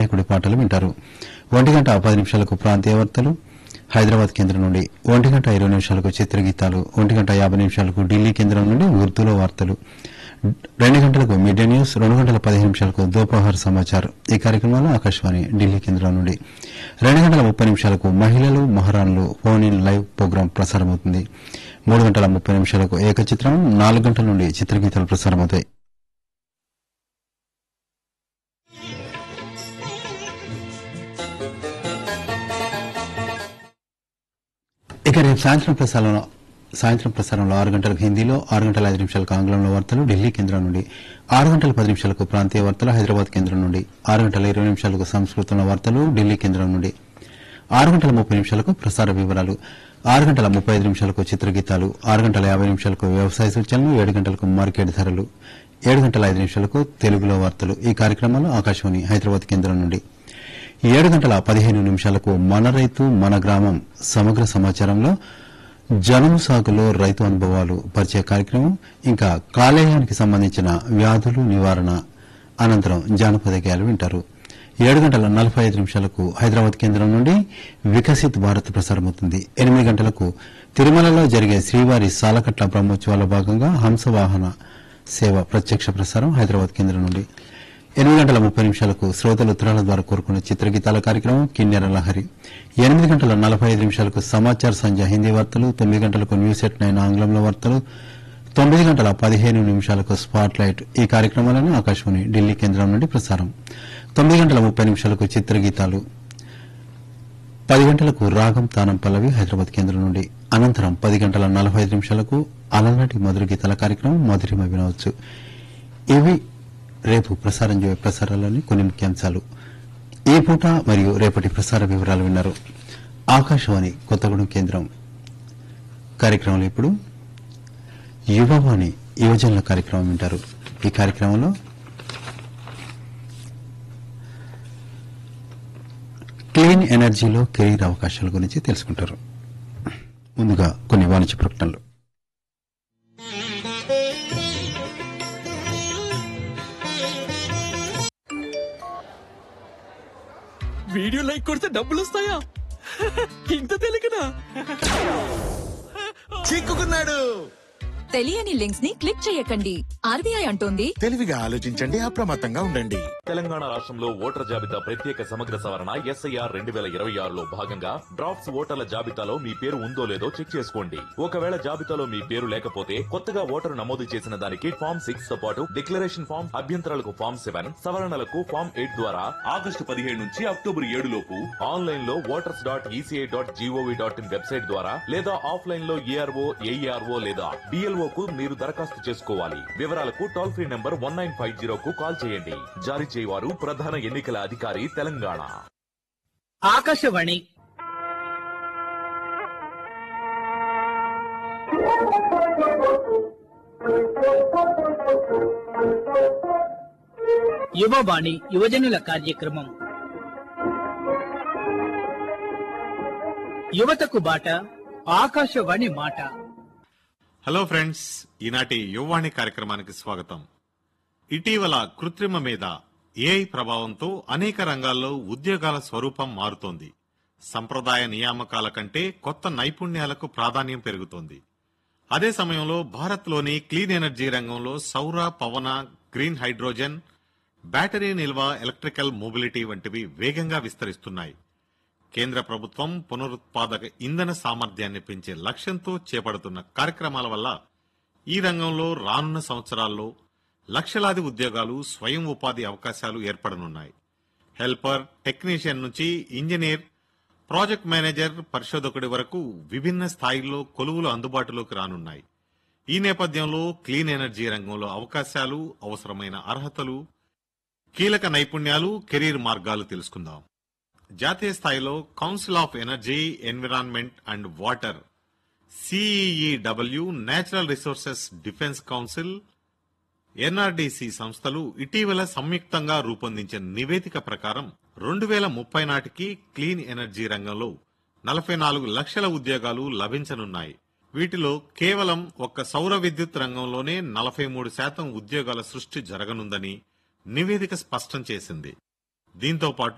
గాయకుడి పాటలు వింటారు ఒంటి గంట పది నిమిషాలకు ప్రాంతీయ వార్తలు హైదరాబాద్ కేంద్రం నుండి ఒంటి గంట ఇరవై నిమిషాలకు చిత్రగీతాలు ఒంటి గంట యాభై నిమిషాలకు ఢిల్లీ కేంద్రం నుండి ఉర్దూలో వార్తలు రెండు గంటలకు మిడ్ డే న్యూస్ రెండు గంటల పదిహేను నిమిషాలకు దోపహార్ సమాచారం ఈ కార్యక్రమంలో ఆకాశవాణి ఢిల్లీ కేంద్రం నుండి రెండు గంటల ముప్పై నిమిషాలకు మహిళలు మహారాణులు ఫోన్ ఇన్ లైవ్ ప్రోగ్రాం ప్రసారమవుతుంది మూడు గంటల ముప్పై నిమిషాలకు ఏకచిత్రం నాలుగు గంటల నుండి చిత్రగీతాలు ప్రసారమవుతాయి ఇక రేపు సాయంత్రం ప్రసారంలో సాయంత్రం ప్రసారంలో ఆరు గంటలకు హిందీలో ఆరు గంటల ఐదు నిమిషాలకు ఆంగ్లంలో వార్తలు ఢిల్లీ కేంద్రం నుండి ఆరు గంటల పది నిమిషాలకు ప్రాంతీయ వార్తలు హైదరాబాద్ కేంద్రం నుండి ఆరు గంటల ఇరవై నిమిషాలకు సంస్కృతంలో వార్తలు ఢిల్లీ కేంద్రం నుండి ఆరు గంటల ముప్పై నిమిషాలకు ప్రసార వివరాలు ఆరు గంటల ముప్పై ఐదు నిమిషాలకు చిత్రగీతాలు ఆరు గంటల యాభై నిమిషాలకు వ్యవసాయ సూచనలు ఏడు గంటలకు మార్కెట్ ధరలు ఏడు గంటల ఐదు నిమిషాలకు తెలుగులో వార్తలు ఈ కార్యక్రమాలు ఆకాశవాణి హైదరాబాద్ కేంద్రం నుండి ఏడు గంటల పదిహేను నిమిషాలకు మన రైతు మన గ్రామం సమగ్ర సమాచారంలో జనుము సాగులో రైతు అనుభవాలు పరిచయ కార్యక్రమం ఇంకా కాలేయానికి సంబంధించిన వ్యాధులు నివారణ అనంతరం జానపద గేయాలు వింటారు ఏడు గంటల నలభై ఐదు నిమిషాలకు హైదరాబాద్ కేంద్రం నుండి వికసిత్ భారత్ ప్రసారమవుతుంది ఎనిమిది గంటలకు తిరుమలలో జరిగే శ్రీవారి సాలకట్ల బ్రహ్మోత్సవాల భాగంగా హంసవాహన సేవ ప్రత్యక్ష ప్రసారం హైదరాబాద్ కేంద్రం నుండి ఎనిమిది గంటల ముప్పై నిమిషాలకు శ్రోతలు ఉత్తరాల ద్వారా కోరుకునే చిత్రగీతాల కార్యక్రమం కిన్నెర లహరి ఎనిమిది గంటల నలభై ఐదు నిమిషాలకు సమాచార సంధ్య హిందీ వార్తలు తొమ్మిది గంటలకు న్యూస్ ఎట్ నైన్ ఆంగ్లంలో వార్తలు తొమ్మిది గంటల పదిహేను నిమిషాలకు స్పాట్ లైట్ ఈ కార్యక్రమాలను ఆకాశవాణి ఢిల్లీ కేంద్రం నుండి ప్రసారం తొమ్మిది గంటల ముప్పై నిమిషాలకు చిత్రగీతాలు పది గంటలకు రాగం తానం పల్లవి హైదరాబాద్ కేంద్రం నుండి అనంతరం పది గంటల నలభై ఐదు నిమిషాలకు అలనాటి మధుర గీతాల కార్యక్రమం మధురిమ వినవచ్చు ఇవి రేపు ప్రసారం చేయే ప్రసారాల్లోని కొన్ని ముఖ్యాంశాలు ఈ పూట మరియు రేపటి ప్రసార వివరాలు విన్నారు ఆకాశవాణి కొత్తగూడెం కేంద్రం కార్యక్రమంలో ఇప్పుడు యువవాణి యువజనుల కార్యక్రమం వింటారు ఈ కార్యక్రమంలో క్లీన్ ఎనర్జీలో కెరీర్ అవకాశాల గురించి తెలుసుకుంటారు ముందుగా కొన్ని వాణిజ్య ప్రకటనలు వీడియో లైక్ కొడితే డబ్బులు వస్తాయా ఇంత తెలియకనా చిక్కుకున్నాడు తెలియని లింక్స్ ని క్లిక్ చేయకండి ఆర్బీఐ అంటోంది తెలివిగా ఆలోచించండి అప్రమత్తంగా ఉండండి తెలంగాణ రాష్ట్రంలో ఓటర్ జాబితా ప్రత్యేక సమగ్ర సవరణ ఎస్ఐఆర్ రెండు వేల ఇరవై ఆరులో భాగంగా డ్రాఫ్ట్స్ ఓటర్ల జాబితాలో మీ పేరు ఉందో లేదో చెక్ చేసుకోండి ఒకవేళ జాబితాలో మీ పేరు లేకపోతే కొత్తగా ఓటరు నమోదు చేసిన దానికి ఫామ్ సిక్స్ తో పాటు డిక్లరేషన్ ఫామ్ అభ్యంతరాలకు ఫామ్ సెవెన్ సవరణలకు ఫామ్ ఎయిట్ ద్వారా ఆగస్టు పదిహేడు నుంచి అక్టోబర్ ఏడు లోపు ఆన్లైన్ లో voters dot ECI dot GOV dot in website ద్వారా లేదా ఆఫ్లైన్ లో ఏఆర్ఓ ఏఈఆర్ఓ లేదా డిఎల్ఓ కు మీరు దరఖాస్తు చేసుకోవాలి వివరాలకు toll free number one nine five zero కు కాల్ చేయండి జారీ చేయవారు ప్రధాన ఎన్నికల అధికారి తెలంగాణ ఆకాశవాణి యువవాణి యువజనుల కార్యక్రమం యువతకు బాట ఆకాశవాణి మాట హలో ఫ్రెండ్స్ ఈనాటి యువవాణి కార్యక్రమానికి స్వాగతం ఇటీవల కృత్రిమ మీద ఏఐ ప్రభావంతో అనేక రంగాల్లో ఉద్యోగాల స్వరూపం మారుతోంది సంప్రదాయ నియామకాల కంటే కొత్త నైపుణ్యాలకు ప్రాధాన్యం పెరుగుతోంది అదే సమయంలో భారత్లోని క్లీన్ ఎనర్జీ రంగంలో సౌర పవన గ్రీన్ హైడ్రోజన్ బ్యాటరీ నిల్వ ఎలక్ట్రికల్ మొబిలిటీ వంటివి వేగంగా విస్తరిస్తున్నాయి కేంద్ర ప్రభుత్వం పునరుత్పాదక ఇంధన సామర్థ్యాన్ని పెంచే లక్ష్యంతో చేపడుతున్న కార్యక్రమాల వల్ల ఈ రంగంలో రానున్న సంవత్సరాల్లో లక్షలాది ఉద్యోగాలు స్వయం ఉపాధి అవకాశాలు ఏర్పడనున్నాయి హెల్పర్ టెక్నీషియన్ నుంచి ఇంజనీర్ ప్రాజెక్ట్ మేనేజర్ పరిశోధకుడి వరకు విభిన్న స్థాయిల్లో కొలువులు అందుబాటులోకి రానున్నాయి ఈ నేపథ్యంలో క్లీన్ ఎనర్జీ రంగంలో అవకాశాలు అవసరమైన అర్హతలు కీలక నైపుణ్యాలు కెరీర్ మార్గాలు తెలుసుకుందాం జాతీయ స్థాయిలో council of energy environment and water CEEW natural resources defense council NRDC సంస్థలు ఇటీవల సంయుక్తంగా రూపొందించిన నివేదిక ప్రకారం రెండు వేల ముప్పై నాటికి క్లీన్ ఎనర్జీ రంగంలో నలభై నాలుగు లక్షల ఉద్యోగాలు లభించనున్నాయి వీటిలో కేవలం ఒక్క సౌర విద్యుత్ రంగంలోనే నలభై మూడు శాతం ఉద్యోగాల సృష్టి జరగనుందని నివేదిక స్పష్టం చేసింది దీంతో పాటు